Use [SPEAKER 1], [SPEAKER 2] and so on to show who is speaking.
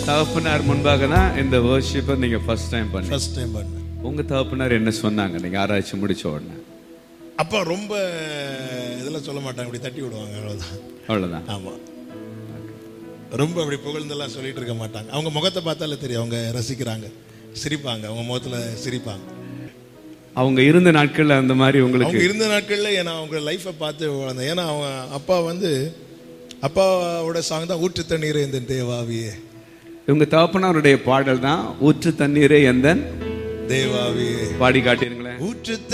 [SPEAKER 1] தகப்பனார் முன்பாக தான் இந்த வர்ஷிப்பை நீங்க ஃபர்ஸ்ட் டைம் பண்ணி
[SPEAKER 2] ஃபர்ஸ்ட் டைம் பண்ணேன்
[SPEAKER 1] உங்க தகப்பனார் என்ன சொன்னாங்க நீங்க ஆராய்ச்சி முடிச்ச உடனே
[SPEAKER 2] அப்பா ரொம்ப இதெல்லாம் சொல்ல மாட்டாங்க இப்படி தட்டி விடுவாங்க அவ்வளோதான்
[SPEAKER 1] அவ்வளவுதான்
[SPEAKER 2] ஆமாம் ரொம்ப அப்படி புகழ்ந்தெல்லாம் சொல்லிட்டு இருக்க மாட்டாங்க அவங்க முகத்தை பார்த்தாலே தெரியும் அவங்க ரசிக்கிறாங்க சிரிப்பாங்க அவங்க முகத்துல சிரிப்பாங்க
[SPEAKER 1] அவங்க இருந்த நாட்கள்ல அந்த மாதிரி உங்களுக்கு
[SPEAKER 2] அவங்க இருந்த நாட்கள்ல ஏன்னா அவங்க லைஃப்பை பார்த்து வளர்ந்தேன் ஏன்னா அவங்க அப்பா வந்து அப்பாவோட சாங் தான் ஊற்று தண்ணீர் இந்த தேவாவியே
[SPEAKER 1] இவங்க தகப்பனாருடைய பாடல் தான் ஊற்று தண்ணீரே எந்தன்
[SPEAKER 2] தேவாவியே
[SPEAKER 1] பாடி காட்டிருங்களேன்
[SPEAKER 2] ஊற்று